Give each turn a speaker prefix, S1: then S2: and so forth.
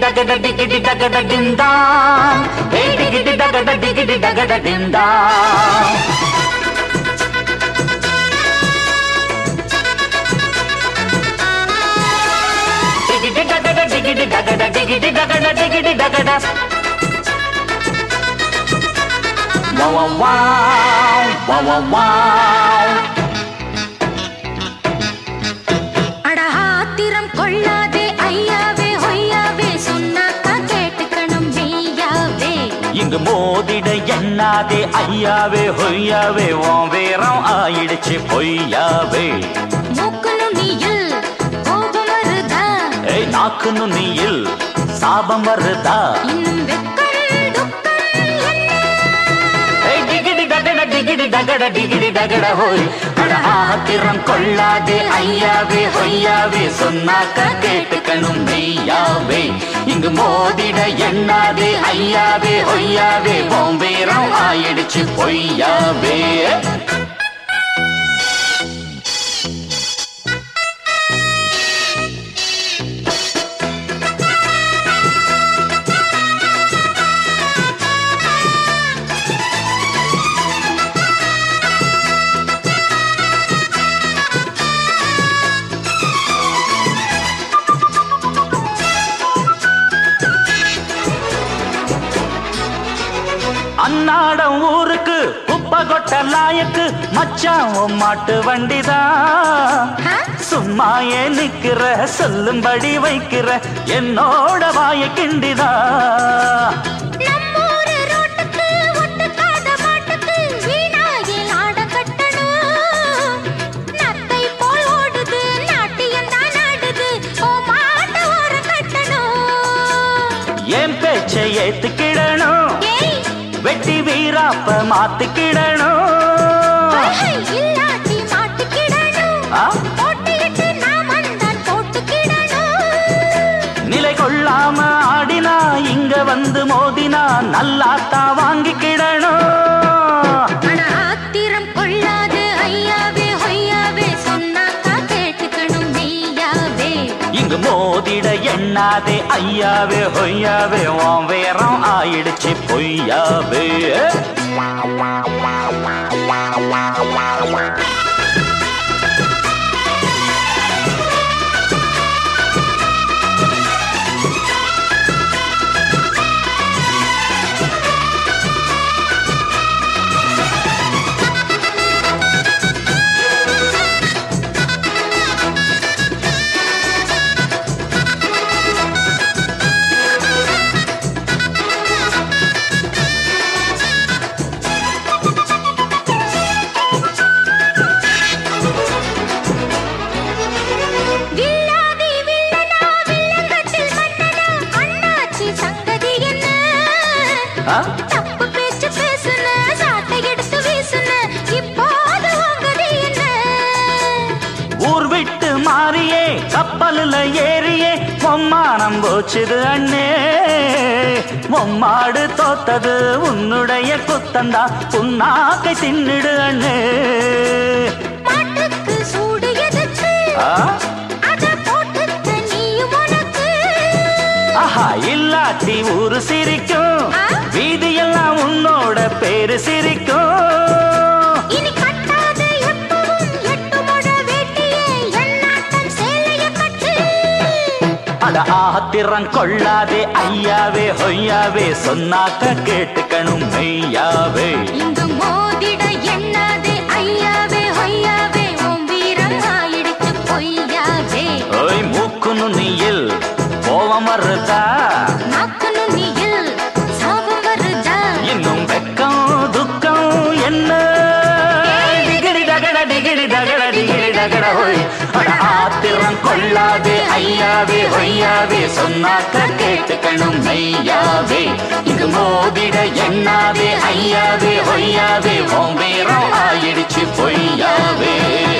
S1: டகட டிகிடி டகட டிந்தா ஏ டிகிடி டகட டிகிடி டகட டிந்தா டிகிடி டகட டிகிடி டகட டிகிடி டகட டிகிடி டகட Wow, wow, wow, wow, wow, wow.
S2: அட ஆத்திரம் கொள்ளாதே ஐயாவே ஒய்யாவே சொன்னாக்கா கேட்டுக்கணும் மெய்யாவே
S1: இங்கு மோதிட எண்ணாதே ஐயாவே ஹொய்யாவே உன் வேறம் ஆயிடுச்சு பொய்யாவே
S2: மூக்கு நுனியில் கோபம் வருதா
S1: ஏய் நாக்கு நுனியில் சாபம் வருதா
S2: இன்னும் வெக்கம் துக்கம் என்ன
S1: ஏய் டிகிடி டகட டிகிடி டகட டிகிடி டகட ஹோய் அட ஆத்திரம் கொள்ளாதே ஐயாவே ஹொய்யாவே சொன்னாக்க கேட்டுக்கணும் மெய்யாவே இங்கு மோதிட எண்ணாதே ஐயாவே ஹொய்யாவே உன் வேறம் ஆயிடுச்சு பொய்யாவே அன்னாடம் ஊருக்கு குப்பை கொட்ட லாயக்கு மச்சான் உன் மாட்டு வண்டிதான்
S2: ஆ?
S1: சும்மா ஏன் நிக்கிற சொல்லும்படி வைக்கிற என்னோட வாய கிண்டிதா
S2: நம்மூரு ரோட்டுக்கு ஒட்டுக்காத மாட்டுக்கு வீணாயில் ஆட கட்டணும். நத்தை போல் ஓடுது, நாட்டியம்தான் ஆடுது, ஓ மாட்ட ஓரம் கட்டணும்.
S1: என் பேச்சை ஏத்துக்கிடணும்
S2: ஏய்,
S1: வெட்டி வீராப்ப மாத்திக்கிடணும்
S2: ஐ, இல்லாட்டி மாட்டிக்கிடணும்.
S1: ஆ?
S2: போட்டியிட்டு நாமந்தான் போட்டுக்கிடணும்.
S1: நிலை கொள்ளாம ஆடினா இங்க வந்து மோதினா நல்லாத்தான் வாங்கிக்கிடணும்
S2: அட ஆத்திரம் கொள்ளாது ஐயாவே ஹொய்யாவே சொன்னாக்கா கேட்டுக்கணும் மெய்யாவே
S1: இங்கு மோதிட எண்ணாதே ஐயாவே ஹொய்யாவே உன் வேறம் ஆயிடுச்சு பொய்யாவே
S2: வில்லாதி வில்லனா வில்லங்கத்தில் மன்னனா அண்ணாச்சி சங்கதி என்ன
S1: ஆ?
S2: தப்பு பேச்சு பேசுன சாட்டை எடுத்து வீசுன இப்போது உங்கதி என்ன
S1: ஊர் விட்டு மாறியே கப்பலுல ஏறியே பொம்மானம் போச்சுது அண்ணே பொம்மாடு தோத்தது உன்னுடைய குத்தந்தா புண்ணாக்கை தின்னுடு அண்ணே
S2: மாட்டுக்கு சூடு எதுக்கு
S1: ஆ?
S2: அத போட்டுக்க நீயும் உனக்கு
S1: ஆஹா இல்லாட்டி ஊரு சிரிக்கும்
S2: ஆ?
S1: வீதியெல்லாம் உன்னோட பேரு சிரிக்கும்
S2: இனி கட்டாத எப்பவும் எட்டு முழ வேட்டியே எண்ணாட்டம் சேலைய கட்டு
S1: அட ஆத்திரம் கொள்ளாதே ஐயாவே ஹொய்யாவே சொன்னாக்க கேட்டுக்கணும் மெய்யாவே
S2: இங்கு மோதிட எண்ணாதே ஐயாவே ஹொய்யாவே உன் வீரம் ஆயிடுச்சு பொய்யாவே
S1: ஓய் மூக்கு நுனியில் கோவம் வருதா
S2: நாக்கு நுனியில் சாபம் வருதா
S1: இன்னும் வெக்கம் துக்கம் என்ன டிகிடி டகட டிகிடி டகட டிகிடி டகட ஹோய் அட ஆத்திரம் கொள்ளாதே ஐயாவே ஹொய்யாவே சொன்னாக்க கேட்டுக்கணும் மெய்யாவே இங்கு மோதிட எண்ணாவே ஐயாவே ஹொய்யாவே ஓம் வீரம் ஆயிடுச்சு பொய்யாவே